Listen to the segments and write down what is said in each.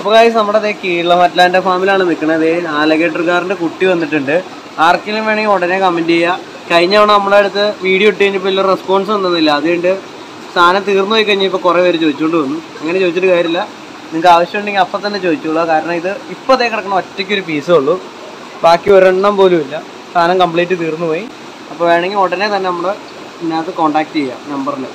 അപ്പോൾ കാര്യം നമ്മുടെ അതേ കീഴമറ്റ്ലാൻ്റെ ഫാമിലാണ് നിൽക്കുന്നത് ആലഗേറ്റർകാരൻ്റെ കുട്ടി വന്നിട്ടുണ്ട് ആർക്കെങ്കിലും വേണമെങ്കിൽ ഉടനെ കമൻറ്റ് ചെയ്യുക കഴിഞ്ഞ തവണ നമ്മുടെ അടുത്ത് വീഡിയോ ഇട്ട് കഴിഞ്ഞപ്പോൾ വലിയ റെസ്പോൺസ് ഒന്നുമില്ല അതുകൊണ്ട് സാധനം തീർന്നു പോയി കഴിഞ്ഞപ്പോൾ കുറേ പേര് ചോദിച്ചുകൊണ്ട് വന്നു അങ്ങനെ ചോദിച്ചിട്ട് കാര്യമില്ല നിങ്ങൾക്ക് ആവശ്യമുണ്ടെങ്കിൽ അപ്പം തന്നെ ചോദിച്ചോളൂ കാരണം ഇത് ഇപ്പോൾ അതേ കിടക്കുന്ന ഒറ്റയ്ക്ക് ഒരു പീസേ ഉള്ളൂ ബാക്കി ഒരെണ്ണം പോലും ഇല്ല സാധനം കംപ്ലീറ്റ് തീർന്നു പോയി അപ്പോൾ വേണമെങ്കിൽ ഉടനെ തന്നെ നമ്മൾ ഇതിനകത്ത് കോൺടാക്ട് ചെയ്യാം നമ്പറിൽ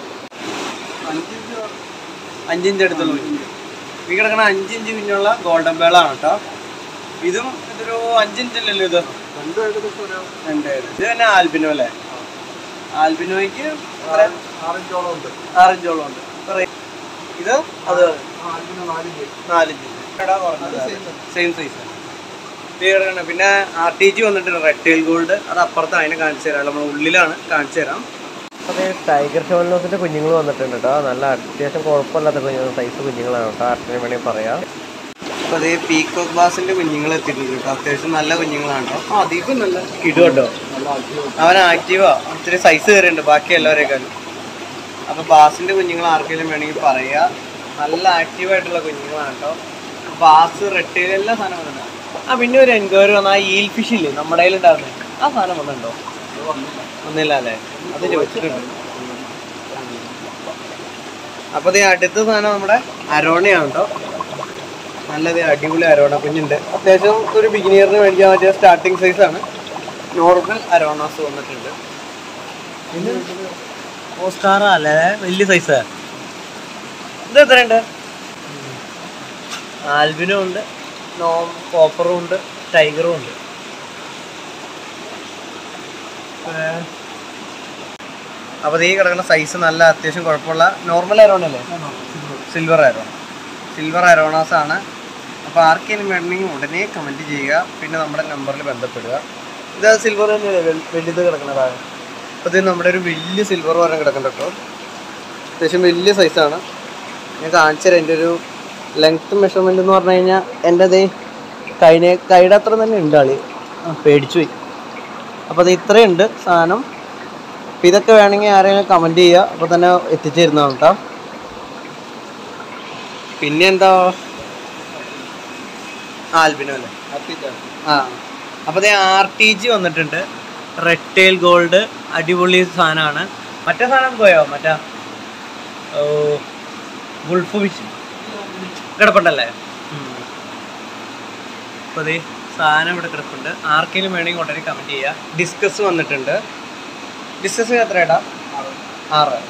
അഞ്ചിഞ്ച് അടുത്തുള്ള കുഞ്ഞ് ഈ കിടക്കണ അഞ്ചിഞ്ച് കുഞ്ഞുള്ള ഗോൾഡൻ ബേളാണ് കേട്ടോ ഇതും ഇതൊരു അഞ്ചിഞ്ചല്ലല്ലോ ഇത് രണ്ട് ഇത് തന്നെ ആൽബിനോ അല്ലേ ആൽബിനോയ്ക്ക് എത്ര? ആറിഞ്ചോളം ഉണ്ട് ഇപ്പൊ റേ- ഇത് അത് നാലിഞ്ച് സെയിം സൈസ് കിടക്കണം പിന്നെ ആർ ടി ജി വന്നിട്ടുണ്ട് റെഡ് ടൈൽ ഗോൾഡ് അത് അപ്പുറത്ത് അതിനെ കാണിച്ചു തരാം നമ്മൾ ഉള്ളിലാണ് കാണിച്ചു തരാം അതെ ടൈഗർ ഷോലിനോസിന്റെ കുഞ്ഞുങ്ങൾ വന്നിട്ടുണ്ട് കേട്ടോ നല്ല അത്യാവശ്യം കുഴപ്പമില്ലാത്ത കുഞ്ഞുങ്ങൾ സൈസ് കുഞ്ഞുങ്ങളാണ് കേട്ടോ ആർട്ടിന് വേണമെങ്കിൽ പറയാം അപ്പൊ അതേ പീക്കോക്ക് ബാസിന്റെ കുഞ്ഞുങ്ങൾ എത്തിയിട്ടുണ്ട് കേട്ടോ അത്യാവശ്യം നല്ല കുഞ്ഞുങ്ങളാണ് കേട്ടോ ആ അധികം നല്ല കിടു കേട്ടോ അവൻ ആക്റ്റീവാ ഇത്തിരി സൈസ് കയറിയുണ്ട് ബാക്കി എല്ലാവരേക്കാളും അപ്പൊ ബാസിന്റെ കുഞ്ഞുങ്ങൾ ആർക്കെങ്കിലും വേണമെങ്കിൽ പറയാ നല്ല ആക്റ്റീവ് ആയിട്ടുള്ള കുഞ്ഞുങ്ങളാണ് കേട്ടോ ബാസ് റെട്ടയിൽ എല്ലാ സാധനം വന്നിട്ടുണ്ട് ആ പിന്നെ ഒരു എൻക്വയറി വന്ന ആ ഈൽ ഫിഷ് ഇല്ലേ നമ്മുടെ കയ്യിലുണ്ടാവുന്നത് ആ സാധനം വന്നിട്ടുണ്ടോ ഒന്നില്ല അല്ലേ അത് ചോദിച്ചിട്ടുണ്ട് അപ്പൊ ദേ അടുത്ത സാധനം നമ്മുടെ അരോണയാണ് കേട്ടോ നല്ലത് അടിപൊളി അരോണ കുഞ്ഞുണ്ട് അത്യാവശ്യം ഒരു ബിഗിനിയറിന് മേടിക്കാൻ പറ്റിയ സ്റ്റാർട്ടിങ് സൈസ് ആണ് നോർമൽ അരോണാസ് വന്നിട്ടുണ്ട് ഇത് ഓസ്കാറ അല്ലേ വലിയ സൈസ് ഇത് എത്രയുണ്ട് ആൽബിനും ഉണ്ട് നോം കോപ്പറും ഉണ്ട് ടൈഗറും ഉണ്ട് അപ്പോൾ ഈ കിടക്കുന്ന സൈസ് നല്ല അത്യാവശ്യം കുഴപ്പമുള്ള നോർമൽ അരോൺ അല്ലേ സിൽവർ അരോൺ സിൽവർ അരോണാസ് ആണ് അപ്പോൾ ആർക്കെങ്കിലും വേണമെങ്കിൽ ഉടനെ കമൻറ്റ് ചെയ്യുക പിന്നെ നമ്മുടെ നമ്പറിൽ ബന്ധപ്പെടുക ഇത് സിൽവർ തന്നെയല്ലേ വെ- വലുത് കിടക്കുന്നതാണ് അപ്പോൾ ഇത് നമ്മുടെ ഒരു വലിയ സിൽവർ പറഞ്ഞ കിടക്കുന്നുണ്ട് കേട്ടോ അത്യാവശ്യം വലിയ സൈസാണ് ഞാൻ കാണിച്ചു തരാം എൻ്റെ ഒരു ലെങ്ത് മെഷർമെൻ്റ് എന്ന് പറഞ്ഞു കഴിഞ്ഞാൽ എൻ്റെ അതേ കൈനെ കൈയുടെ അത്ര തന്നെ ഉണ്ട് ആളി ആ പേടിച്ചു പോയി അപ്പോൾ അത് ഇത്രയുണ്ട് സാധനം അപ്പം ഇതൊക്കെ വേണമെങ്കിൽ ആരെങ്കിലും കമൻറ്റ് ചെയ്യുക അപ്പോൾ തന്നെ എത്തിച്ചു തരുന്നതാണ് കേട്ടോ പിന്നെ എന്താ ആൽബിനോ അല്ലേ ആ അപ്പോൾ അതേ ആർ ടി ജി വന്നിട്ടുണ്ട് റെഡ് ടൈൽ ഗോൾഡ് അടിപൊളി സാധനമാണ് മറ്റേ സാധനം പോയോ മറ്റേ ഓ ഗുൾഫ് ഫിഷ് കിടപ്പുണ്ടല്ലേ അപ്പോൾ അതേ സാധനം ഇവിടെ കിടപ്പുണ്ട് ആർക്കെങ്കിലും വേണമെങ്കിൽ ഉടനെ കമൻറ്റ് ചെയ്യുക ഡിസ്കസ് വന്നിട്ടുണ്ട് ഡിസ്കസ് എത്രയാടാ ആറ്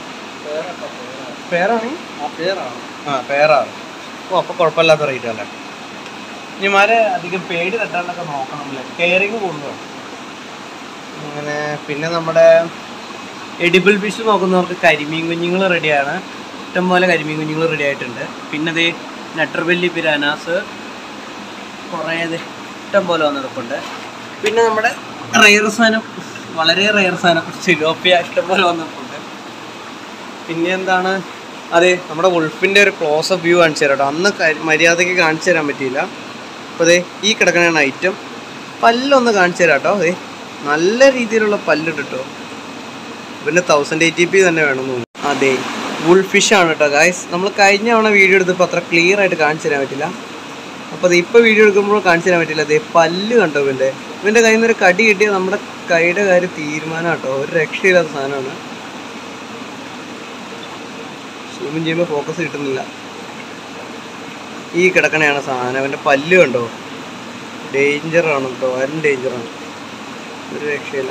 പേരാണ് ആ പേരാണ് ഓ അപ്പോൾ കുഴപ്പമില്ലാത്ത റേറ്റ് അല്ലേ ഇനിമാരെ അധികം പേടി തട്ടാണ്ടൊക്കെ നോക്കണം അല്ലേ കെയറിങ് കൂടുതലാണ് അങ്ങനെ പിന്നെ നമ്മുടെ എഡിബിൾ ഫിഷ് നോക്കുന്നവർക്ക് കരിമീൻ കുഞ്ഞുങ്ങൾ റെഡിയാണ് ഇഷ്ടംപോലെ കരിമീൻ കുഞ്ഞുങ്ങൾ റെഡി ആയിട്ടുണ്ട് പിന്നെ അതേ നട്ടർവെല്ലി പിരാനാസ് കുറേ ദേ ഇഷ്ടം പോലെ വന്നിട്ടുണ്ട് പിന്നെ നമ്മുടെ റയർ സാധനം വളരെ റയർ സാധനം സിലോപ്പിയ ഇഷ്ടംപോലെ വന്നിട്ടുണ്ട് പിന്നെ എന്താണ് അതെ നമ്മുടെ ഉൾഫിൻ്റെ ഒരു ക്ലോസ് അപ്പ് വ്യൂ കാണിച്ചു തരാം കേട്ടോ അന്ന് ക- മര്യാദയ്ക്ക് കാണിച്ചു തരാൻ പറ്റിയില്ല അപ്പോൾ അതെ ഈ കിടക്കണ ഐറ്റം പല്ലൊന്ന് കാണിച്ചു തരാം കേട്ടോ അതെ നല്ല രീതിയിലുള്ള പല്ലുണ്ട് കേട്ടോ പിന്നെ തൗസൻഡ് എയ്റ്റി പി തന്നെ വേണമെന്ന് തോന്നുന്നു അതെ വുൾ ഫിഷ് ആണ് കേട്ടോ ഗായ്സ് നമ്മൾ കഴിഞ്ഞ തവണ വീഡിയോ എടുത്തപ്പോൾ അത്ര ക്ലിയർ ആയിട്ട് കാണിച്ചു തരാൻ പറ്റില്ല അപ്പോൾ അത് ഇപ്പോൾ വീഡിയോ എടുക്കുമ്പോൾ കാണിച്ചു തരാൻ പറ്റില്ല അതെ പല്ല് കണ്ടോ ഇവൻ്റെ ഇവൻ്റെ കയ്യിൽ നിന്ന് ഒരു കടി കിട്ടിയാൽ നമ്മുടെ കൈയുടെ കാര്യം തീരുമാനം കേട്ടോ ഒരു രക്ഷയില്ലാത്ത സാധനമാണ് സൂമിൻ ചെയ്യുമ്പോൾ ഫോക്കസ് കിട്ടുന്നില്ല ഈ കിടക്കണയാണ് സാധനം അവൻ്റെ പല്ല് കണ്ടോ ഡേഞ്ചറാണ് കേട്ടോ വരും ഡേഞ്ചറാണ് ഒരു രക്ഷയില്ല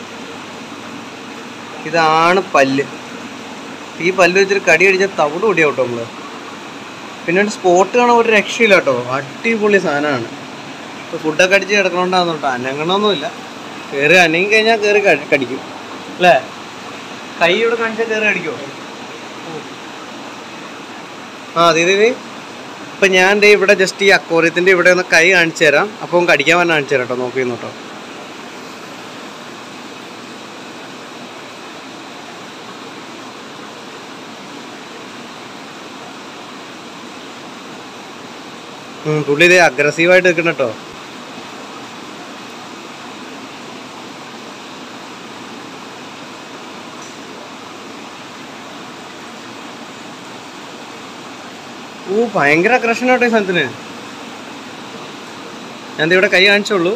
ഇതാണ് പല്ല് ഈ പല്ല് വെച്ചിട്ട് കടി അടിച്ചാൽ തവിട് കൂടിയാവും കേട്ടോ നമ്മള് പിന്നെ സ്പോട്ട് കാണാൻ ഒരു രക്ഷയില്ല കേട്ടോ അടിപൊളി സാധനമാണ് ഇപ്പോൾ ഫുഡൊക്കെ അടിച്ച് കിടക്കണോണ്ടാന്ന് കേട്ടോ അനങ്ങണമൊന്നുമില്ല കയറി അനങ്ങി കഴിഞ്ഞാൽ കയറി കടിക്കും അല്ലേ കൈ ഇവിടെ കാണിച്ചാൽ കയറി കടിക്കുമോ ആ അതെ അതെ ഇപ്പൊ ഞാൻ ദേ ഇവിടെ ജസ്റ്റ് ഈ അക്കോറിയത്തിന്റെ ഇവിടെ ഒന്ന് കൈ കാണിച്ചു തരാം അപ്പം കടിക്കാൻ പറഞ്ഞ കാണിച്ചു തരാം കേട്ടോ നോക്കി നോട്ടോ ഉം, പുള്ളി ഇതേ അഗ്രസീവായിട്ട് നിൽക്കണം കേട്ടോ ഭയങ്കര അഗ്രഷൻ ആട്ടോ ഈ സാധനത്തിന് ഞാൻ ദേ ഇവിടെ കൈ കാണിച്ചോളൂ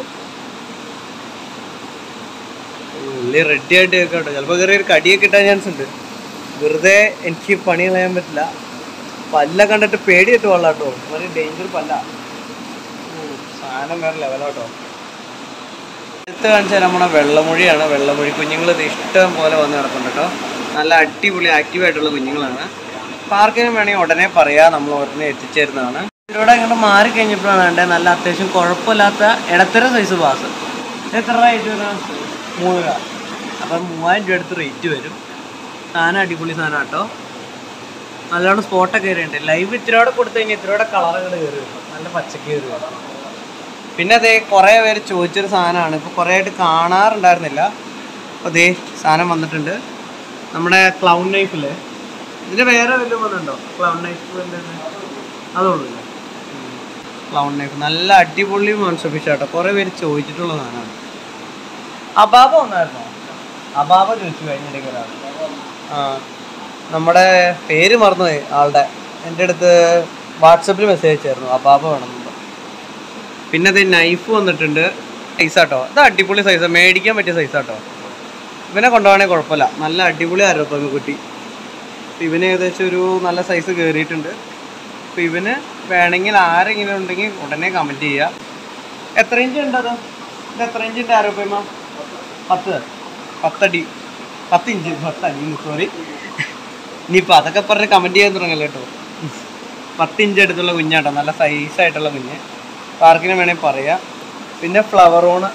ഉള്ളി റെഡി ആയിട്ട് കേട്ടോ ചിലപ്പോൾ കയറി ഒരു കടിയൊക്കെ കിട്ടാൻ ചാൻസ് ഉണ്ട് വെറുതെ എനിക്ക് പണി കളയാൻ പറ്റില്ല പല്ല കണ്ടിട്ട് പേടി കിട്ടും കേട്ടോ ഒരു ഡേഞ്ചർ പല്ല ഉം, സാധനം വേറെ ലെവലാട്ടോ അടുത്ത് കാണിച്ചാൽ നമ്മുടെ വെള്ളമൊഴിയാണ് വെള്ളമൊഴി കുഞ്ഞുങ്ങൾ ഇത് ഇഷ്ടം പോലെ വന്ന് കിടക്കുന്നുണ്ട് കേട്ടോ നല്ല അടിപൊളി ആക്റ്റീവായിട്ടുള്ള കുഞ്ഞുങ്ങളാണ് പാർക്കിനും വേണമെങ്കിൽ ഉടനെ പറയാം നമ്മൾ ഉടനെ എത്തിച്ചേരുന്നതാണ് ഇതിലൂടെ ഇങ്ങോട്ട് മാറി കഴിഞ്ഞപ്പോഴാണ് വേണ്ടത് നല്ല അത്യാവശ്യം കുഴപ്പമില്ലാത്ത ഇടത്തരം സൈസ് പാസ് എത്ര റേറ്റ് വരും മൂന്ന് രൂപ അപ്പം മൂവായിരം രൂപ അടുത്ത് റേറ്റ് വരും സാധനം അടിപൊളി സാധനം കേട്ടോ നല്ലോണം സ്പോട്ടൊക്കെ കയറിയുണ്ട് ലൈവ് ഇത്തിരിയോടെ കൊടുത്തു കഴിഞ്ഞാൽ ഇത്തിരിയോടെ കളറുകൾ കയറി വരും നല്ല പച്ചക്ക് കയറി വരും പിന്നെ അതേ കുറേ പേര് ചോദിച്ചൊരു സാധനമാണ് ഇപ്പോൾ കുറേ ആയിട്ട് കാണാറുണ്ടായിരുന്നില്ല അപ്പോൾ അതേ സാധനം വന്നിട്ടുണ്ട് നമ്മുടെ ക്ലൗൺ നൈഫിൽ ഇതിൻ്റെ വേറെ വല്ലതും വന്നിട്ടുണ്ടോ ക്ലൗൺ നൈഫ് അതുള്ളൂ ക്ലൗൺ നൈഫ് നല്ല അടിപൊളി മോൺസ്റ്റർ ഫിഷ് ആട്ടോ കുറേ പേര് ചോദിച്ചിട്ടുള്ള സാധനമാണ് അബാബ വന്നായിരുന്നോ അബാബ ചോദിച്ചു കഴിഞ്ഞിടയ്ക്ക് ഒരാൾ ആ നമ്മുടെ പേര് മറന്നുപോയി ആളുടെ എൻ്റെ അടുത്ത് വാട്സപ്പിൽ മെസ്സേജ് അയച്ചായിരുന്നു അബാബ വേണമെന്ന് പിന്നെ അത് നൈഫ് വന്നിട്ടുണ്ട് സൈസാട്ടോ ഇത് അടിപൊളി സൈസാണ് മേടിക്കാൻ പറ്റിയ സൈസാട്ടോ ഇവനെ കൊണ്ടുപോകണേ കുഴപ്പമില്ല നല്ല അടിപൊളി ആരോപ്പം കുട്ടി അപ്പം ഇവന് ഏകദേശം ഒരു നല്ല സൈസ് കയറിയിട്ടുണ്ട് അപ്പം ഇവന് വേണമെങ്കിൽ ആരെങ്കിലും ഉണ്ടെങ്കിൽ ഉടനെ കമൻറ്റ് ചെയ്യുക എത്ര ഇഞ്ച് ഉണ്ട് അത് ഇത് എത്ര ഇഞ്ചിൻ്റെ ആരോപ്യമ്മ പത്ത് പത്തടി പത്ത് ഇഞ്ച് പത്തടി സോറി ഇനിയിപ്പോൾ അതൊക്കെ പറഞ്ഞ് കമൻറ്റ് ചെയ്യാൻ തുടങ്ങല്ലോ കേട്ടോ പത്ത് ഇഞ്ച് അടുത്തുള്ള കുഞ്ഞാട്ടോ നല്ല സൈസായിട്ടുള്ള കുഞ്ഞ് പാർക്കിന് വേണമെങ്കിൽ പറയാം പിന്നെ ഫ്ലവറോണ്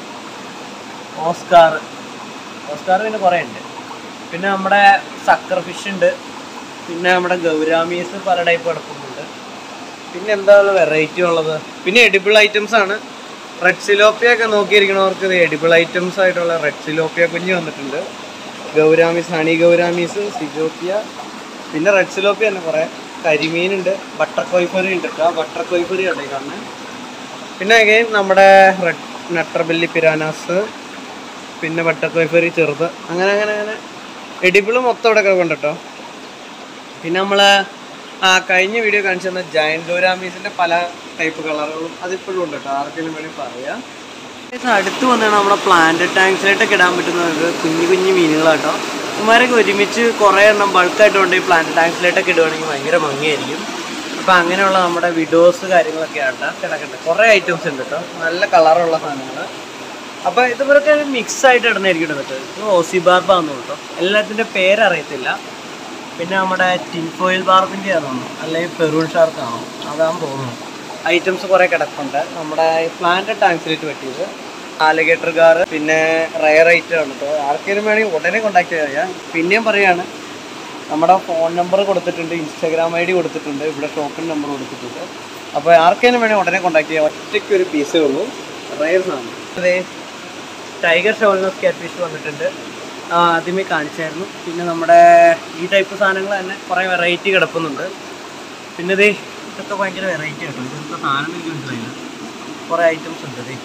ഓസ്കാർ ഓസ്കാർ പിന്നെ കുറേ ഉണ്ട് പിന്നെ നമ്മുടെ സക്കർ ഫിഷ് ഉണ്ട് പിന്നെ നമ്മുടെ ഗൗരാമീസ് പല ടൈപ്പ് കിടക്കുന്നുണ്ട് പിന്നെ എന്താ വെറൈറ്റി ഉള്ളത് പിന്നെ എഡിബിൾ ഐറ്റംസ് ആണ് റെഡ് സിലോപ്പിയ ഒക്കെ നോക്കിയിരിക്കണവർക്ക് ഇത് എഡിബിൾ ഐറ്റംസ് ആയിട്ടുള്ള റെഡ് സിലോപ്പിയ കുഞ്ഞ് വന്നിട്ടുണ്ട് ഗൗരാമീസ് ഹണി ഗൗരാമീസ് സിലോപ്പിയ പിന്നെ റെഡ് സിലോപ്പിയ തന്നെ കുറേ കരിമീനുണ്ട് ബട്ടർ കൊയ്ഫറി ഉണ്ട് കേട്ടോ ബട്ടർ കൊയ്ഫറി ഉണ്ട് ഈ കാണുന്നത് പിന്നെ അഗൈൻ നമ്മുടെ റെഡ് നട്ടർബെല്ലി പിരാനാസ് പിന്നെ ബട്ടർ കൊയ്ഫറി ചെറുത് അങ്ങനെ അങ്ങനെ അങ്ങനെ എഡിബിള് മൊത്തം ഇവിടെ കിടക്കുന്നുണ്ട് കേട്ടോ പിന്നെ നമ്മൾ ആ കഴിഞ്ഞ വീഡിയോ കാണിച്ചു തന്ന ജയൻ ഡോരാമീസിൻ്റെ പല ടൈപ്പ് കളറുകളും അതിപ്പോഴും ഉണ്ട് കേട്ടോ ആർക്കെങ്കിലും വേണമെങ്കിൽ പറയാം ഇത് അടുത്ത് വന്നാണ് നമ്മുടെ പ്ലാന്റ് ടാങ്ക്സിലായിട്ടൊക്കെ ഇടാൻ പറ്റുന്ന ഒരു കുഞ്ഞു കുഞ്ഞു മീനുകളാട്ടോ ഇവന്മാരൊക്കെ ഒരുമിച്ച് കുറേ എണ്ണം ബൾക്കായിട്ട് കൊണ്ട് ഈ പ്ലാന്റ് ടാങ്ക്സിലായിട്ടൊക്കെ ഇടുവാണെങ്കിൽ ഭയങ്കര ഭംഗിയായിരിക്കും അപ്പം അങ്ങനെയുള്ള നമ്മുടെ വിഡോസ് കാര്യങ്ങളൊക്കെ ആട്ടോ കിടക്കുന്നുണ്ട് കുറേ ഐറ്റംസ് ഉണ്ട് കേട്ടോ നല്ല കളറുള്ള സാധനങ്ങൾ അപ്പോൾ ഇതുപോലൊക്കെ മിക്സ് ആയിട്ട് ഇടുന്നതായിരിക്കും ഇടുന്നത് ഇത് ഓസി ബാർബാന്ന് കേട്ടോ എല്ലാത്തിൻ്റെ പേരറിയത്തില്ല പിന്നെ നമ്മുടെ ടിൻഫോയിൽ ബാർബിൻ്റെ ആണോ അല്ലെങ്കിൽ പെറൂൺ ഷാർക്ക് ആണോ അതാന്ന് തോന്നുന്നു ഐറ്റംസ് കുറേ കിടപ്പുണ്ട് നമ്മുടെ പ്ലാന്റ് ടാങ്ക്സിലേക്ക് പറ്റിയത് ആലിഗേറ്റർ കാർ പിന്നെ റയർ ഐറ്റം ആണ് കേട്ടോ ആർക്കെങ്കിലും വേണമെങ്കിൽ ഉടനെ കോൺടാക്ട് ചെയ്യാം പിന്നെയും പറയാണ് നമ്മുടെ ഫോൺ നമ്പർ കൊടുത്തിട്ടുണ്ട് ഇൻസ്റ്റാഗ്രാം ഐ ഡി കൊടുത്തിട്ടുണ്ട് ഇവിടെ ടോക്കൺ നമ്പർ കൊടുത്തിട്ടുണ്ട് അപ്പോൾ ആർക്കെങ്കിലും വേണമെങ്കിൽ ഉടനെ കോൺടാക്ട് ചെയ്യാം ഒറ്റയ്ക്ക് ഒരു പീസേ ഉള്ളൂ റയർ സാധനം അതെ ടൈഗർ ഷോൾനസ് ക്യാറ്റ് ഫിഷ് വന്നിട്ടുണ്ട് ആ, ആദ്യമേ കാണിച്ചായിരുന്നു പിന്നെ നമ്മുടെ ഈ ടൈപ്പ് സാധനങ്ങൾ തന്നെ കുറേ വെറൈറ്റി കിടക്കുന്നുണ്ട് പിന്നെ ദേ ഇതൊക്കെ ഭയങ്കര വെറൈറ്റി ആട്ടോ ഇതെന്താ സാധനം എനിക്ക് മനസ്സിലായില്ല കുറേ ഐറ്റംസ് ഉണ്ട് ദേ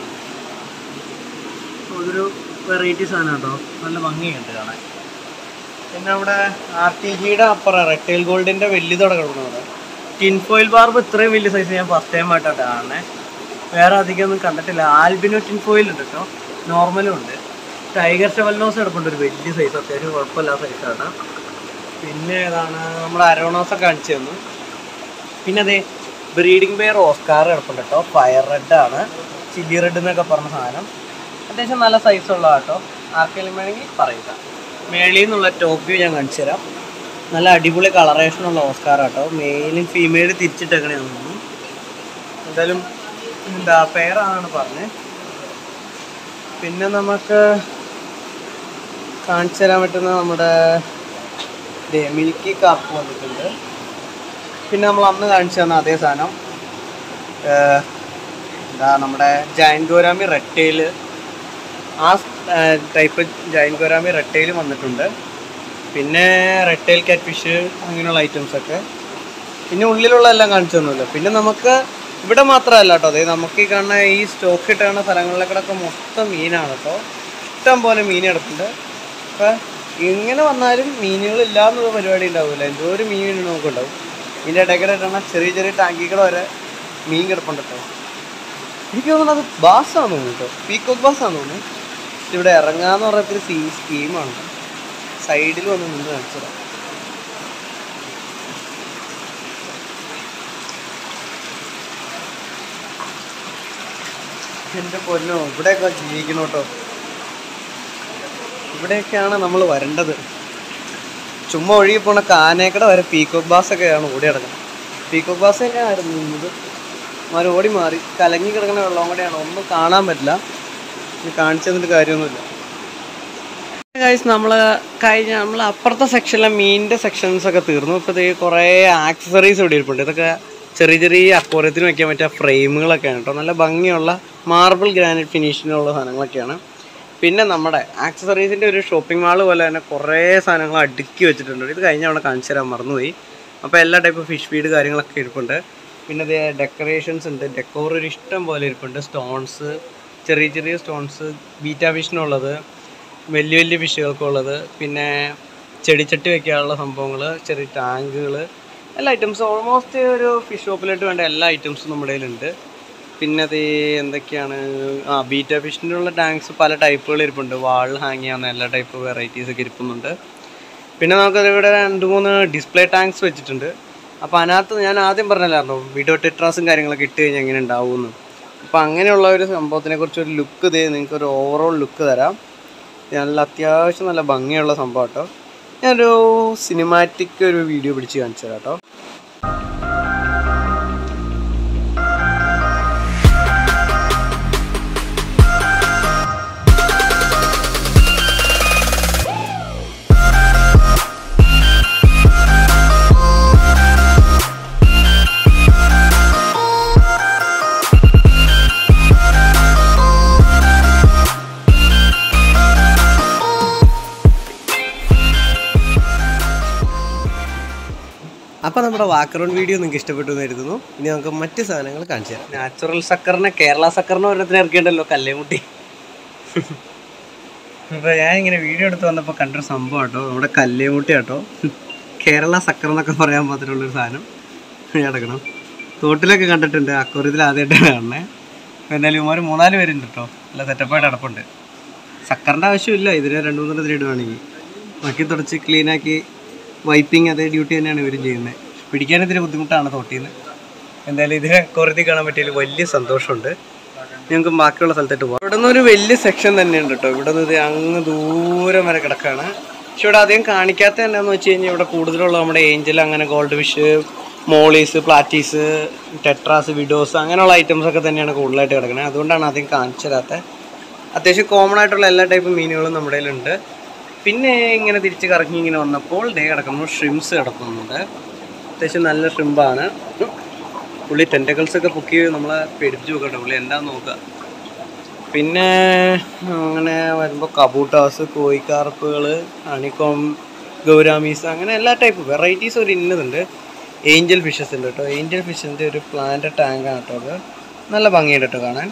അതൊരു വെറൈറ്റി സാധനം കേട്ടോ നല്ല ഭംഗിയുണ്ട് കാണാൻ പിന്നെ നമ്മുടെ ആർ ടി ജിയുടെ അപ്പുറം റെട്ടേൽ ഗോൾഡിൻ്റെ വലിയതോടെ കിടക്കുന്നത് ടിൻഫോയിൽ ബാർബ് ഇത്രയും വലിയ സൈസ് ഞാൻ ഫസ്റ്റ് ടൈം ആയിട്ടാണ് കാണണേ വേറെ അധികം ഒന്നും കണ്ടിട്ടില്ല ആൽബിനോ ടിൻഫോയിൽ ഉണ്ട് കേട്ടോ നോർമലും ഉണ്ട് ടൈഗർ ഷെവൽനോസ് കിടപ്പുണ്ട് ഒരു വലിയ സൈസ് അത്യാവശ്യം കുഴപ്പമില്ലാത്ത സൈസാണ് പിന്നെ ഏതാണ് നമ്മുടെ അരോണോസൊക്കെ കാണിച്ചു തന്നു പിന്നെ അതെ ബ്രീഡിംഗ് പെയർ ഓസ്കാർ കിടപ്പുണ്ട് കേട്ടോ ഫയർ റെഡ് ആണ് ചില്ലി റെഡ് എന്നൊക്കെ പറഞ്ഞ സാധനം അത്യാവശ്യം നല്ല സൈസ് ഉള്ള കേട്ടോ ആർക്കെങ്കിലും വേണമെങ്കിൽ പറയുക മേളിൽ നിന്നുള്ള ടോപ്പ് വ്യൂ ഞാൻ കാണിച്ചു തരാം നല്ല അടിപൊളി കളറേഷൻ ഉള്ള ഓസ്കാർ കേട്ടോ മെയിലും ഫീമെയിലും തിരിച്ചിട്ടേക്കണേ തോന്നുന്നു എന്തായാലും എന്താ പെയറാണെന്ന് പറഞ്ഞത് പിന്നെ നമുക്ക് കാണിച്ചു തരാൻ പറ്റുന്ന നമ്മുടെ ദേ മിൽക്കി കാപ്പ് വന്നിട്ടുണ്ട് പിന്നെ നമ്മൾ അന്ന് കാണിച്ചു തന്ന അതേ സാധനം ഏഹ്, എന്താ നമ്മുടെ ജൈൻ ഗോരാമി റെട്ടയിൽ ആ ടൈപ്പ് ജൈൻ ഗോരാമി റെട്ടയിൽ വന്നിട്ടുണ്ട് പിന്നെ റെട്ടയിൽ കാറ്റ് ഫിഷ് അങ്ങനെയുള്ള ഐറ്റംസ് ഒക്കെ പിന്നെ ഉള്ളിലുള്ള എല്ലാം കാണിച്ചു തന്നല്ലോ പിന്നെ നമുക്ക് ഇവിടെ മാത്രമല്ല കേട്ടോ അതായത് നമുക്ക് ഈ കാണുന്ന ഈ സ്റ്റോക്ക് കിട്ടുന്ന സ്ഥലങ്ങളിലൊക്കെ മൊത്തം മീനാണ് കേട്ടോ ഇഷ്ടം പോലെ മീൻ കിടപ്പുണ്ട് അപ്പം ഇങ്ങനെ വന്നാലും മീനുകളില്ല എന്നുള്ള പരിപാടി ഉണ്ടാവില്ല എന്തോ ഒരു മീൻ നമുക്കുണ്ടാവും ഇതിൻ്റെ ഇടയ്ക്കിടെ ഇടണ ചെറിയ ചെറിയ ടാങ്കികൾ വരെ മീൻ കിടപ്പുണ്ട് കേട്ടോ എനിക്ക് തോന്നുന്നത് അത് ബാസാന്ന് തോന്നുന്നു കേട്ടോ പീക്കോക്ക് ബാസാന്ന് തോന്നുന്നു ഇവിടെ ഇറങ്ങാന്ന് പറഞ്ഞൊരു സീ സ്കീമാണ് സൈഡിൽ വന്ന് നിന്ന് കാണിച്ചതാണ് എൻ്റെ പൊന്നോ ഇവിടെയൊക്കെ ജീവിക്കണം കേട്ടോ ഇവിടെയൊക്കെയാണ് നമ്മൾ വരേണ്ടത് ചുമ്മാ ഒഴുകി പോണ കാനേക്കട വരെ പീക്കോക്ക് ബാസ് ഒക്കെയാണ് ഓടി കിടക്കുന്നത് പീക്കോക്ക് ബാസ് തന്നെയായിരുന്നു ഇത് മാറി ഓടി മാറി കലങ്ങി കിടക്കുന്ന വെള്ളം കൂടെയാണ് ഒന്നും കാണാൻ പറ്റില്ല ഇനി കാണിച്ചു തന്നിട്ട് കാര്യമൊന്നുമില്ല ഗൈസ് നമ്മൾ കഴിഞ്ഞ നമ്മൾ അപ്പുറത്തെ സെക്ഷനിലെ മീനിൻ്റെ സെക്ഷൻസ് ഒക്കെ തീർന്നു ഇപ്പോഴത്തേക്ക് കുറേ ആക്സസറീസ് ഇവിടെ ഇരിപ്പുണ്ട് ഇതൊക്കെ ചെറിയ ചെറിയ അക്വോറിയത്തിന് വയ്ക്കാൻ പറ്റിയ ഫ്രെയിമുകളൊക്കെയാണ് കേട്ടോ നല്ല ഭംഗിയുള്ള മാർബിൾ ഗ്രാനൈറ്റ് ഫിനിഷിനുള്ള സാധനങ്ങളൊക്കെയാണ് പിന്നെ നമ്മുടെ ആക്സസറീസിൻ്റെ ഒരു ഷോപ്പിംഗ് മാൾ പോലെ തന്നെ കുറേ സാധനങ്ങൾ അടുക്കി വെച്ചിട്ടുണ്ട് ഇത് കഴിഞ്ഞ തവണ കാണിച്ചു തരാൻ മറന്നുപോയി അപ്പോൾ എല്ലാ ടൈപ്പ് ഫിഷ് ഫീഡ് കാര്യങ്ങളൊക്കെ ഇരിപ്പുണ്ട് പിന്നെ ഇത് ഡെക്കറേഷൻസ് ഉണ്ട് ഡെക്കോർ ഒരു ഇഷ്ടം പോലെ ഇരിപ്പുണ്ട് സ്റ്റോൺസ് ചെറിയ ചെറിയ സ്റ്റോൺസ് ബീറ്റാ ഫിഷിനുള്ളത് വലിയ വലിയ ഫിഷുകൾക്കുള്ളത് പിന്നെ ചെടിച്ചട്ടി വെക്കാനുള്ള സംഭവങ്ങൾ ചെറിയ ടാങ്കുകൾ എല്ലാ ഐറ്റംസും ഓൾമോസ്റ്റ് ഒരു ഫിഷ് ഷോപ്പിലായിട്ട് വേണ്ട എല്ലാ ഐറ്റംസും നമ്മുടെ കയ്യിലുണ്ട് പിന്നെ അത് എന്തൊക്കെയാണ് ആ ബീറ്റ ഫിഷിൻ്റെ ഉള്ള ടാങ്ക്സ് പല ടൈപ്പുകൾ ഇരിപ്പുണ്ട് വാൾ ഹാങ് ചെയ്യാവുന്ന എല്ലാ ടൈപ്പ് വെറൈറ്റീസ് ഒക്കെ ഇരിക്കുന്നുണ്ട് പിന്നെ നമുക്ക് ഇവിടെ രണ്ട് മൂന്ന് ഡിസ്പ്ലേ ടാങ്ക്സ് വെച്ചിട്ടുണ്ട് അപ്പോൾ അതിനകത്ത് ഞാൻ ആദ്യം പറഞ്ഞല്ലായിരുന്നു വീഡിയോ ടെട്രാസും കാര്യങ്ങളൊക്കെ ഇട്ട് കഴിഞ്ഞാൽ എങ്ങനെ ഉണ്ടാവുമെന്ന് അപ്പോൾ അങ്ങനെയുള്ള ഒരു സംഭവത്തിനെ കുറിച്ച് ഒരു ലുക്ക് ഇത് നിങ്ങൾക്ക് ഒരു ഓവറോൾ ലുക്ക് തരാം നല്ല അത്യാവശ്യം നല്ല ഭംഗിയുള്ള സംഭവം കേട്ടോ ഞാനൊരു സിനിമാറ്റിക് ഒരു വീഡിയോ പിടിച്ച് കാണിച്ചു തരാം കേട്ടോ അപ്പോൾ നമ്മുടെ വാക്കറോൺ വീഡിയോ നിങ്ങൾക്ക് ഇഷ്ടപ്പെട്ടു എന്ന് കരുതുന്നു ഇനി നമുക്ക് മറ്റ് സാധനങ്ങൾ കാണിച്ചു തരാം നാച്ചുറൽ സക്കറിനെ കേരള സക്കറിന് ഒരെണ്ണത്തിന് ഇറക്കിയിട്ടുണ്ടല്ലോ കല്ലേമുട്ടി അപ്പോൾ ഞാൻ ഇങ്ങനെ വീഡിയോ എടുത്ത് വന്നപ്പോൾ കണ്ടൊരു സംഭവം കേട്ടോ നമ്മുടെ കല്ലേമുട്ടി കേട്ടോ കേരള സക്കർ എന്നൊക്കെ പറയാൻ മാത്രമുള്ളൊരു സാധനം കിടക്കണം തോട്ടിലൊക്കെ കണ്ടിട്ടുണ്ട് അക്വറിയത്തിൽ ആദ്യമായിട്ടാണ് കാണുന്നത് അപ്പോൾ എന്തായാലും ഇവന്മാർ മൂന്നാല് പേരുണ്ട് കേട്ടോ നല്ല സെറ്റപ്പായിട്ട് അടപ്പുണ്ട് സക്കറിൻ്റെ ആവശ്യമില്ല ഇതിന് രണ്ട് മൂന്നെണ്ണം ഇടുവാണെങ്കിൽ ബാക്കി തുടച്ച് ക്ലീനാക്കി വൈപ്പിംഗ് അതേ ഡ്യൂട്ടി തന്നെയാണ് ഇവരും ചെയ്യുന്നത് പിടിക്കാൻ ഇത്തിരി ബുദ്ധിമുട്ടാണ് തോട്ടിൽ നിന്ന് എന്തായാലും ഇതിനെ കുറത്തി കാണാൻ പറ്റിയതിൽ വലിയ സന്തോഷമുണ്ട് ഞങ്ങൾക്ക് ബാക്കിയുള്ള സ്ഥലത്തോട്ട് പോകാം ഇവിടെ നിന്ന് ഒരു വലിയ സെക്ഷൻ തന്നെയുണ്ട് കേട്ടോ ഇവിടെ നിന്ന് ഇത് അങ്ങ് ദൂരം വരെ കിടക്കാണ് പക്ഷെ ഇവിടെ അധികം കാണിക്കാത്ത എന്നാന്ന് വെച്ച് കഴിഞ്ഞാൽ ഇവിടെ കൂടുതലുള്ള നമ്മുടെ ഏഞ്ചൽ അങ്ങനെ gold fish mollies platies tetras widows അങ്ങനെയുള്ള ഐറ്റംസ് ഒക്കെ തന്നെയാണ് കൂടുതലായിട്ട് കിടക്കുന്നത് അതുകൊണ്ടാണ് അധികം കാണിച്ചു തരാത്തത് അത്യാവശ്യം കോമൺ ആയിട്ടുള്ള എല്ലാ ടൈപ്പ് മീനുകളും നമ്മുടെ കയ്യിലുണ്ട് പിന്നെ ഇങ്ങനെ തിരിച്ച് കറങ്ങി ഇങ്ങനെ വന്നപ്പോൾ ഡേ കിടക്കുന്നു ഷ്രിംസ് കിടക്കുന്നുണ്ട് അത്യാവശ്യം നല്ല ഷ്രിമ്പാണ് പുള്ളി ടെൻറ്റക്കിൾസ് ഒക്കെ പൊക്കി നമ്മളെ പേടിപ്പിച്ച് നോക്കട്ടെ പുള്ളി എന്താന്ന് നോക്കുക പിന്നെ അങ്ങനെ വരുമ്പോൾ കബൂട്ടാസ് കോയിക്കാർപ്പുകൾ അണിക്കോം ഗൗരാമീസ് അങ്ങനെ എല്ലാ ടൈപ്പ് വെറൈറ്റീസ് ഒരു ഇന്നതുണ്ട് ഏഞ്ചൽ ഫിഷസ് ഉണ്ട് കേട്ടോ ഏഞ്ചൽ ഫിഷിൻ്റെ ഒരു പ്ലാന്റ് ടാങ്കാണ് കേട്ടോ അത് നല്ല ഭംഗിയുണ്ട് കേട്ടോ കാണാൻ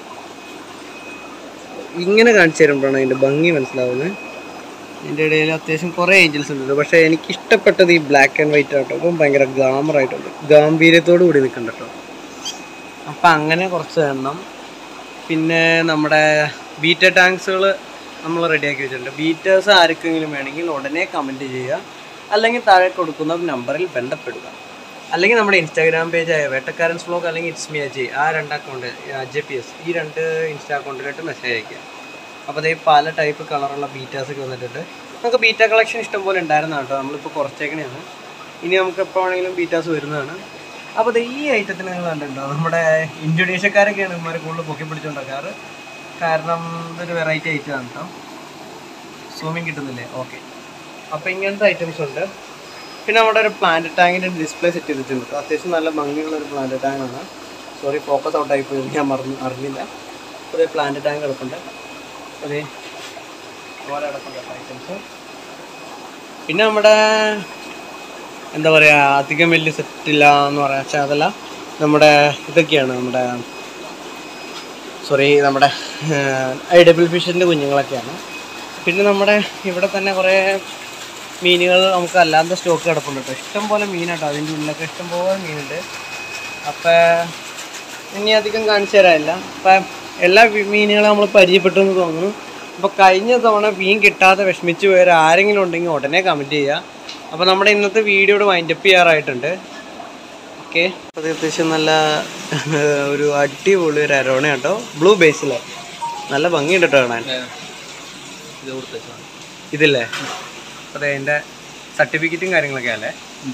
ഇങ്ങനെ കാണിച്ചു തരുമ്പോഴാണ് അതിൻ്റെ ഭംഗി മനസ്സിലാവുന്നത് ഇതിൻ്റെ ഇടയിൽ അത്യാവശ്യം കുറേ ഏഞ്ചൽസ് ഉണ്ട് പക്ഷേ എനിക്ക് ഇഷ്ടപ്പെട്ടത് ഈ ബ്ലാക്ക് ആൻഡ് വൈറ്റ് ആട്ടോ അപ്പം ഭയങ്കര ഗ്ലാമർ ആയിട്ടുണ്ട് ഗാംഭീര്യത്തോടു കൂടി നിൽക്കുന്നുണ്ട് കേട്ടോ അപ്പം അങ്ങനെ കുറച്ച് എണ്ണം പിന്നെ നമ്മുടെ ബീറ്റ ടാങ്ക്സുകൾ നമ്മൾ റെഡിയാക്കി വെച്ചിട്ടുണ്ട് ബീറ്റേഴ്സ് ആർക്കെങ്കിലും വേണമെങ്കിൽ ഉടനെ കമൻറ്റ് ചെയ്യുക അല്ലെങ്കിൽ താഴെ കൊടുക്കുന്ന നമ്പറിൽ ബന്ധപ്പെടുക അല്ലെങ്കിൽ നമ്മുടെ ഇൻസ്റ്റാഗ്രാം പേജായ വേട്ടക്കാരൻ വ്ലോഗ് അല്ലെങ്കിൽ ഇറ്റ്സ് മി അജയ് ആ രണ്ട് അക്കൗണ്ട് അജയ് പി എസ് ഈ രണ്ട് ഇൻസ്റ്റാ അക്കൗണ്ടിലായിട്ട് മെസ്സേജ് അയക്കുക അപ്പോൾ അതേ പല ടൈപ്പ് കളറുള്ള ബീറ്റാസ് ഒക്കെ വന്നിട്ടുണ്ട് നമുക്ക് ബീറ്റ കളക്ഷൻ ഇഷ്ടംപോലെ ഉണ്ടായിരുന്നതാണ് കേട്ടോ നമ്മളിപ്പോൾ കുറച്ചേക്കണെയാണ് ഇനി നമുക്ക് എപ്പോൾ വേണമെങ്കിലും ബീറ്റാസ് വരുന്നതാണ് അപ്പോൾ ദേ ഈ ഐറ്റത്തിന് നിങ്ങൾ കണ്ടിട്ടുണ്ടോ നമ്മുടെ ഇന്തോനേഷ്യക്കാരൊക്കെയാണ് ഇവന്മാർ കൂടുതൽ പൊക്കി പിടിച്ചുകൊണ്ടിരിക്കാറ് കാരണം ഇതൊരു വെറൈറ്റി ഐറ്റമാണ് കേട്ടോ സൂമിങ് കിട്ടുന്നില്ലേ ഓക്കെ അപ്പോൾ ഇങ്ങനത്തെ ഐറ്റംസ് ഉണ്ട് പിന്നെ നമ്മുടെ ഒരു പ്ലാന്റ് ടാങ്കിൻ്റെ ഡിസ്പ്ലേ സെറ്റ് ചെയ്തിട്ടുണ്ട് കേട്ടോ. അത്യാവശ്യം നല്ല ഭംഗിയുള്ള ഒരു പ്ലാന്റ് ടാങ്കാണ് സോറി ഫോക്കസ് ഔട്ടായി പോയി ഞാൻ മറന്നു അറിഞ്ഞില്ല ഒരു പ്ലാന്റ് ടാങ്ക് കിടപ്പുണ്ട് അതെ ഓരോ കിടപ്പുണ്ട് ഐറ്റംസ് പിന്നെ നമ്മുടെ എന്താ പറയുക അധികം വലിയ സെറ്റില്ല എന്ന് പറയാം പക്ഷേ അതല്ല നമ്മുടെ ഇതൊക്കെയാണ് നമ്മുടെ സോറി നമ്മുടെ ഐ ഡബിൾ ഫിഷിൻ്റെ കുഞ്ഞുങ്ങളൊക്കെയാണ് പിന്നെ നമ്മുടെ ഇവിടെ തന്നെ കുറേ മീനുകൾ നമുക്ക് അല്ലാത്ത സ്റ്റോക്ക് കിടപ്പുണ്ട് കേട്ടോ ഇഷ്ടം പോലെ മീനാട്ടോ അതിൻ്റെ ഉള്ളിലൊക്കെ ഇഷ്ടം പോലെ മീനുണ്ട് അപ്പം ഇനി അധികം കാണിച്ചു തരാനില്ല അപ്പം എല്ലാ വി- മീനുകളും നമ്മൾ പരിചയപ്പെട്ടു എന്ന് തോന്നുന്നു അപ്പോൾ കഴിഞ്ഞ തവണ മീൻ കിട്ടാതെ വിഷമിച്ച് പോയവർ ആരെങ്കിലും ഉണ്ടെങ്കിൽ ഉടനെ കമൻറ്റ് ചെയ്യുക അപ്പോൾ നമ്മുടെ ഇന്നത്തെ വീഡിയോയുടെ വൈൻഡപ്പ് ചെയ്യാറായിട്ടുണ്ട് ഓക്കെ അപ്പോൾ അത്യാവശ്യം നല്ല ഒരു അടിപൊളി ഒരു അരോണ കേട്ടോ ബ്ലൂ ബേസിലെ നല്ല ഭംഗിയുണ്ട് കേട്ടോ കാണാൻ ഇത് കൊടുത്തേച്ചാണ് ഇതില്ലേ അതെ അതിൻ്റെ സർട്ടിഫിക്കറ്റും കാര്യങ്ങളൊക്കെ അല്ലേ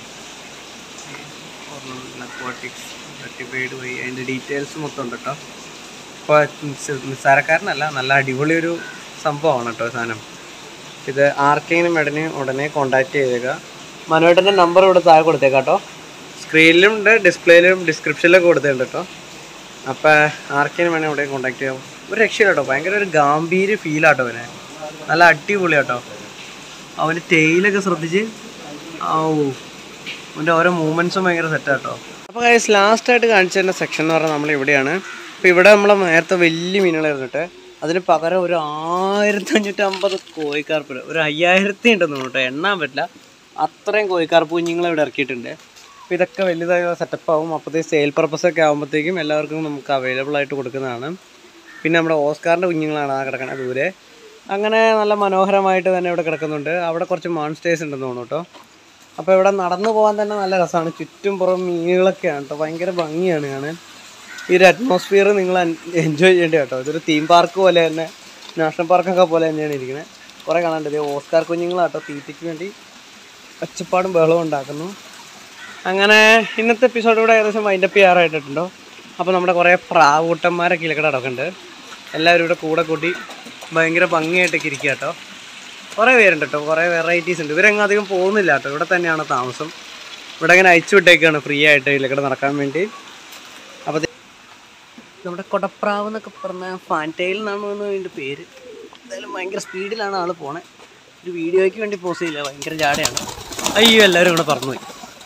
അക്വാട്ടിക്സ് സർട്ടിഫൈഡ് വഴി അതിൻ്റെ ഡീറ്റെയിൽസ് മൊത്തം ഉണ്ട് കേട്ടോ അപ്പോൾ നിസ്സാരക്കാരനല്ല നല്ല അടിപൊളി ഒരു സംഭവമാണ് കേട്ടോ സാധനം ഇത് ആർക്കെങ്കിലും ഉടനെ ഉടനെ കോണ്ടാക്ട് ചെയ്തേക്കുക മനോട്ടൻ്റെ നമ്പർ ഇവിടെ താഴെ കൊടുത്തേക്കാം കേട്ടോ സ്ക്രീനിലും ഉണ്ട് ഡിസ്പ്ലേയിലും ഡിസ്ക്രിപ്ഷനിലൊക്കെ കൊടുത്തിട്ടുണ്ട് കേട്ടോ അപ്പോൾ ആർക്കെങ്കിലും വേണേൽ ഇവിടെ കോണ്ടാക്ട് ചെയ്യാം ഒരു രക്ഷയില്ല കേട്ടോ ഭയങ്കര ഒരു ഗാംഭീര്യ ഫീലാട്ടോ അവനെ നല്ല അടിപൊളി കേട്ടോ അവന് ടെയിലൊക്കെ ശ്രദ്ധിച്ച് ഓ അവൻ്റെ ഓരോ മൂവ്മെൻറ്റ്സും ഭയങ്കര സെറ്റാട്ടോ അപ്പോൾ ഗൈസ് ലാസ്റ്റായിട്ട് കാണിച്ചു തരുന്ന സെക്ഷൻ എന്ന് പറഞ്ഞാൽ നമ്മൾ ഇവിടെയാണ് അപ്പോൾ ഇവിടെ നമ്മൾ നേരത്തെ വലിയ മീനുകളായിരുന്നു കേട്ടോ അതിന് പകരം ഒരു ആയിരത്തി അഞ്ഞൂറ്റമ്പത് കോഴിക്കാർപ്പ് ഒരു അയ്യായിരത്തി ഉണ്ടെന്ന് തോന്നുന്നു കേട്ടോ എണ്ണാൻ പറ്റില്ല അത്രയും കോഴിക്കാർപ്പ് കുഞ്ഞുങ്ങളെ ഇവിടെ ഇറക്കിയിട്ടുണ്ട് അപ്പോൾ ഇതൊക്കെ വലുതായ സെറ്റപ്പ് ആവും അപ്പോഴത്തേക്ക് സെയിൽ പർപ്പസ് ഒക്കെ ആകുമ്പോഴത്തേക്കും എല്ലാവർക്കും നമുക്ക് അവൈലബിൾ ആയിട്ട് കൊടുക്കുന്നതാണ് പിന്നെ നമ്മുടെ ഓസ്കാറിൻ്റെ കുഞ്ഞുങ്ങളാണ് ആ കിടക്കുന്നത് ദൂരെ അങ്ങനെ നല്ല മനോഹരമായിട്ട് തന്നെ ഇവിടെ കിടക്കുന്നുണ്ട് അവിടെ കുറച്ച് മോൺസ്റ്റേഴ്സ് ഉണ്ടെന്ന് തോന്നുന്നു കേട്ടോ അപ്പോൾ ഇവിടെ നടന്നു പോകാൻ തന്നെ നല്ല രസമാണ് ചുറ്റും പുറം മീനുകളൊക്കെയാണ് കേട്ടോ ഭയങ്കര ഭംഗിയാണ് കാണാൻ ഈ ഒരു അറ്റ്മോസ്ഫിയർ നിങ്ങൾ എൻജോയ് ചെയ്യേണ്ടി കേട്ടോ ഇതൊരു തീം പാർക്ക് പോലെ തന്നെ നാഷണൽ പാർക്കൊക്കെ പോലെ തന്നെയാണ് ഇരിക്കുന്നത് കുറേ കാണാണ്ട് ഇത് ഓസ്കാർ കുഞ്ഞുങ്ങളാട്ടോ തീറ്റയ്ക്ക് വേണ്ടി ഒച്ചപ്പാടും ബഹളവും ഉണ്ടാക്കുന്നു അങ്ങനെ ഇന്നത്തെ എപ്പിസോഡ് ഇവിടെ ഏകദേശം വൈൻഡപ്പ് ചെയ്യാറായിട്ടുണ്ടോ അപ്പോൾ നമ്മുടെ കുറേ പ്രാവൂട്ടന്മാരൊക്കെ ഇലക്കട കിടക്കുന്നുണ്ട് എല്ലാവരും ഇവിടെ കൂടെ കൂട്ടി ഭയങ്കര ഭംഗിയായിട്ടൊക്കെ ഇരിക്കുക കേട്ടോ കുറേ പേരുണ്ട് കേട്ടോ കുറേ വെറൈറ്റീസ് ഉണ്ട് ഇവരെങ്ങും അധികം പോകുന്നില്ല കേട്ടോ ഇവിടെ തന്നെയാണ് താമസം ഇവിടെ ഇങ്ങനെ അയച്ചു വിട്ടേക്കാണ് ഫ്രീ ആയിട്ട് ഇലക്കട നടക്കാൻ വേണ്ടി അപ്പോൾ ദേ- നമ്മുടെ കൊടപ്രാവ് എന്നൊക്കെ പറഞ്ഞ ഫാൻറ്റയിൽ എന്നാണ് തോന്നുന്നു ഇതിൻ്റെ പേര് എന്തായാലും ഭയങ്കര സ്പീഡിലാണ് ആൾ പോണേ ഒരു വീഡിയോയ്ക്ക് വേണ്ടി പോസ് ചെയ്യില്ല ഭയങ്കര ജാടയാണ് അയ്യോ എല്ലാവരും ഇവിടെ പറന്നുപോയി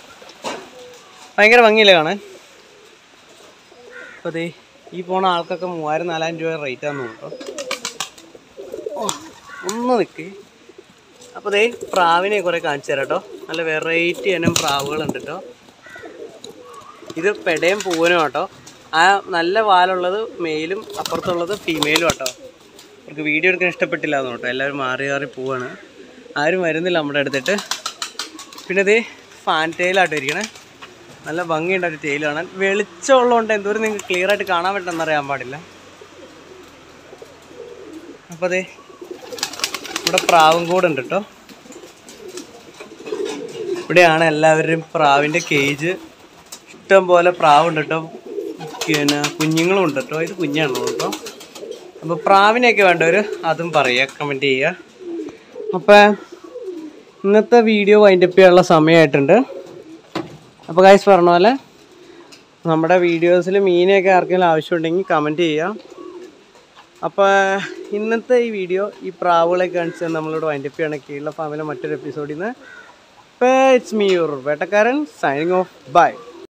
ഭയങ്കര ഭംഗിയില്ലേ കാണാൻ അപ്പോൾ ദേ ഈ പോണ ആൾക്കൊക്കെ മൂവായിരം നാലായിരം രൂപ റേറ്റ് ആണെന്ന് തോന്നുന്നു കേട്ടോ ഓ, ഒന്ന് നിൽക്ക് അപ്പോൾ ദേ പ്രാവിനെ കുറേ കാണിച്ചു തരാം കേട്ടോ നല്ല വെറൈറ്റി ഇനം പ്രാവുകളുണ്ട് കേട്ടോ ഇത് പെടയും പൂവനും കേട്ടോ ആ നല്ല വാലുള്ളത് മെയിലും അപ്പുറത്തുള്ളത് ഫീമെയിലും കേട്ടോ അവർക്ക് വീഡിയോ എടുക്കാൻ ഇഷ്ടപ്പെട്ടില്ല എന്ന് കേട്ടോ എല്ലാവരും മാറി മാറി പോവാണ് ആരും വരുന്നില്ല നമ്മുടെ അടുത്തിട്ട് പിന്നെ ഇത് ഫാൻ ടെയിലാട്ടോ ഇരിക്കണേ നല്ല ഭംഗിയുണ്ട് ഒരു ടെയിൽ കാണാൻ വെളിച്ചമുള്ളതുകൊണ്ട് എന്തോരം നിങ്ങൾക്ക് ക്ലിയർ ആയിട്ട് കാണാൻ പറ്റുമെന്ന് അറിയാൻ പാടില്ല അപ്പോൾ അതെ ഇവിടെ പ്രാവും കൂടെ ഉണ്ട് കേട്ടോ ഇവിടെയാണ് എല്ലാവരുടെയും പ്രാവിൻ്റെ കേജ് ഇഷ്ടം പോലെ പ്രാവുണ്ട് കേട്ടോ പിന്നെ കുഞ്ഞുങ്ങളും ഉണ്ട് കേട്ടോ ഇത് കുഞ്ഞാണോ കേട്ടോ അപ്പോൾ പ്രാവിനെയൊക്കെ വേണ്ടവർ അതും പറയുക കമൻറ്റ് ചെയ്യുക അപ്പോൾ ഇന്നത്തെ വീഡിയോ വൈൻഡപ്പ് ചെയ്യാനുള്ള സമയമായിട്ടുണ്ട് അപ്പോൾ കായ്സ് പറഞ്ഞ പോലെ നമ്മുടെ വീഡിയോസിൽ മീനെയൊക്കെ ആർക്കെങ്കിലും ആവശ്യമുണ്ടെങ്കിൽ കമൻറ്റ് ചെയ്യുക അപ്പോൾ ഇന്നത്തെ ഈ വീഡിയോ ഈ പ്രാവുകളെ കാണിച്ച് നമ്മളിവിടെ വൈൻഡപ്പ് ചെയ്യണം കീഴിലെ ഫാമിലെ മറ്റൊരു എപ്പിസോഡിൽ നിന്ന് ഇറ്റ്സ് മീ യുവർ വേട്ടക്കാരൻ സൈനിങ് ഓഫ് ബൈ